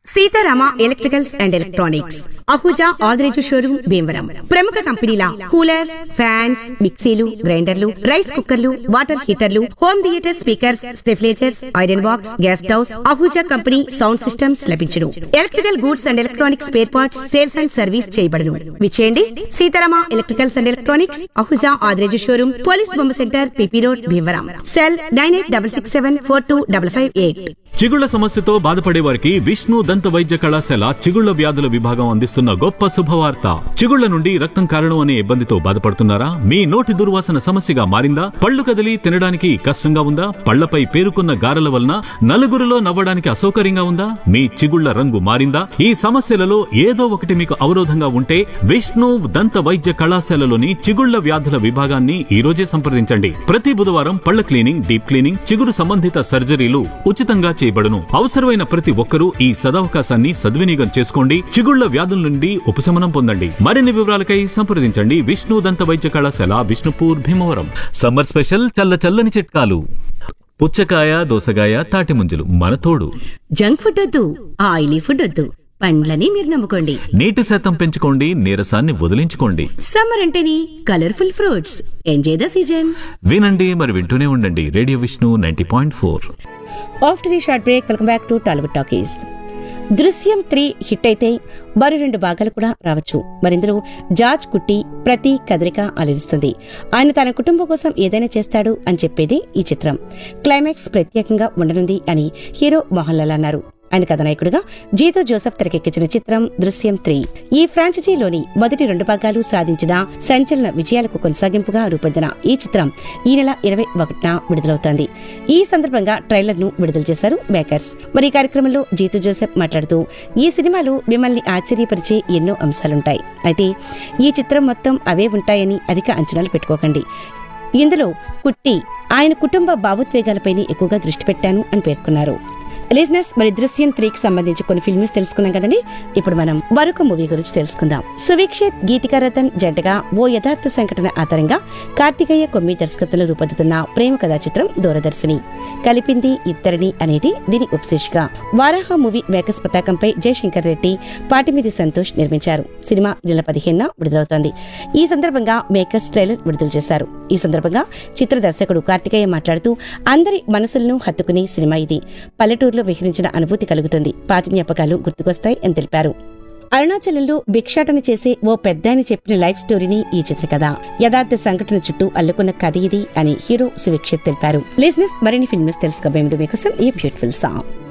Sitarama electricals and electronics Ahuja Adireju showroom Bhimavaram ప్రముఖ కంపెనీల coolers fans మిక్సీలు గ్రైండర్లు రైస్ కుక్కర్లు వాటర్ హీటర్లు home theatre speakers stabilisers iron box gas stoves Ahuja company sound systems లభించును electrical goods and electronics spare parts sales and service చేయబడును విచేయండి Seetharama electricals and electronics Ahuja Adireju showroom police బొమ్మ centre PP road Bhimavaram cell nine eight double six seven four two double five eight చిగుళ్ల సమస్యతో బాధపడే వారికి విష్ణు దంత వైద్య కళాశాల చిగుళ్ల వ్యాధుల విభాగం అందిస్తున్న గొప్ప శుభవార్త చిగుళ్ల నుండి రక్తం కారణం అనే ఇబ్బందితో బాధపడుతున్నారా మీ నోటి దుర్వాసన సమస్యగా మారిందా పళ్ళు కదిలి తినడానికి కష్టంగా ఉందా పళ్లపై పేరుకున్న గారెల వలన నలుగురిలో నవ్వడానికి అసౌకర్యంగా ఉందా మీ చిగుళ్ల రంగు మారిందా ఈ సమస్యలలో ఏదో ఒకటి మీకు అవరోధంగా ఉంటే విష్ణు దంత వైద్య కళాశాలలోని చిగుళ్ల వ్యాధుల విభాగాన్ని ఈ రోజే సంప్రదించండి ప్రతి బుధవారం పళ్ల క్లీనింగ్ డీప్ క్లీనింగ్ చిగురు సంబంధిత సర్జరీలు ఉచితంగా చేయబడును అవసరమైన ప్రతి ఒక్కరూ ఈ సదవకాశాన్ని సద్వినియోగం చేసుకోండి చిగుళ్ల వ్యాధుల నుండి ఉపశమనం పొందండి మరిన్ని వివరాలకై సంప్రదించండి విష్ణు దంత వైద్య కళాశాల విష్ణుపూర్ భీమవరం సమ్మర్ స్పెషల్ చల్ల చల్లని చిట్కాలు పుచ్చకాయ దోసగాయ తాటి ముంజలు మన తోడు జంక్ ఫుడ్ వద్దు ఆయిలీ ఫుడ్ వద్దు పండ్లని మీరు నమ్ముకోండి నీటి శాతం పెంచుకోండి నీరసాన్ని వదిలించుకోండి సమ్మర్ అంటేనే colourful fruits enjoy the season వినండి మరి వింటూనే ఉండండి radio Vishnu ninety point four after ఈ short break welcome back to Tollywood talkies Drishyam three hit అయితే మరో రెండు భాగాలు కూడా రావచ్చు మరిందులో జార్జ్ కుట్టి ప్రతి కదలిక అలరిస్తుంది ఆయన తన కుటుంబం కోసం ఏదైనా చేస్తాడు అని చెప్పేది ఈ చిత్రం క్లైమాక్స్ ప్రత్యేకంగా ఉండనుంది అని హీరో మోహన్ లాల్ అన్నారు ఆయన కథనాయకుడిగా జీతో జోసెఫ్ తెరకెక్కించిన చిత్రం దృశ్యం త్రీ ఈ ఫ్రాంచైజీలోని మొదటి రెండు భాగాలు సాధించిన సంచలన విజయాలకు కొనసాగింపుగా రూపొందిన ఈ చిత్రం ఈ నెల ఇరవై ఒకటిన విడుదలవుతోంది ఈ సందర్భంగా ట్రైలర్ ను విడుదల చేశారు మేకర్స్ మరి ఈ కార్యక్రమంలో జీతు జోసెఫ్ మాట్లాడుతూ ఈ సినిమాలో మిమ్మల్ని ఆశ్చర్యపరిచే ఎన్నో అంశాలుంటాయి అయితే ఈ చిత్రం మొత్తం అవే ఉంటాయని అధిక అంచనాలు పెట్టుకోకండి ఇందులో కుట్టి ఆయన కుటుంబ భావోద్వేగాలపైనే ఎక్కువగా దృష్టి పెట్టాను అని పేర్కొన్నారు లిజినెస్ మరి దృశ్యం త్రీకి సంబంధించి కొన్ని ఫిల్మ్స్ తెలుసుకున్నాం కదండి ఇప్పుడు మనం మరొక మూవీ గురించి తెలుసుకుందాం సువీక్షిత్ గీతికా రతన్ జంటగా ఓ యథార్థ సంఘటన ఆధారంగా కార్తికేయ కొమ్మి దర్శకత్వంలో రూపొందుతున్న ప్రేమ కథా చిత్రం దూరదర్శిని కలిపింది ఇద్దరిని అనేది దీని ఉపశీర్షిక వారాహ మూవీ మేకస్ పతాకంపై జయశంకర్ రెడ్డి పాటిమిది సంతోష్ నిర్మించారు సినిమా నెల పదిహేనున విడుదలవుతోంది ఈ సందర్భంగా మేకర్స్ ట్రైలర్ విడుదల చేశారు ఈ సందర్భంగా చిత్ర దర్శకుడు కార్తికేయ మాట్లాడుతూ అందరి మనసులను హత్తుకునే సినిమా ఇది పల్లెటూరులో విహరించిన అనుభూతి కలుగుతుంది పాత జ్ఞాపకాలు గుర్తుకొస్తాయి అని తెలిపారు అరుణాచలంలో భిక్షాటన చేసే ఓ పెద్దాయన చెప్పిన లైఫ్ స్టోరీని ఈ చిత్రకథ యథార్థ సంఘటన చుట్టూ అల్లుకున్న కథ ఇది అని హీరో సువీక్షిత్ తెలిపారు లిజినెస్ మరిన్ని ఫిల్మ్స్ తెలుసుకోబోయే ముందు మీకోసం ఈ బ్యూటిఫుల్ సాంగ్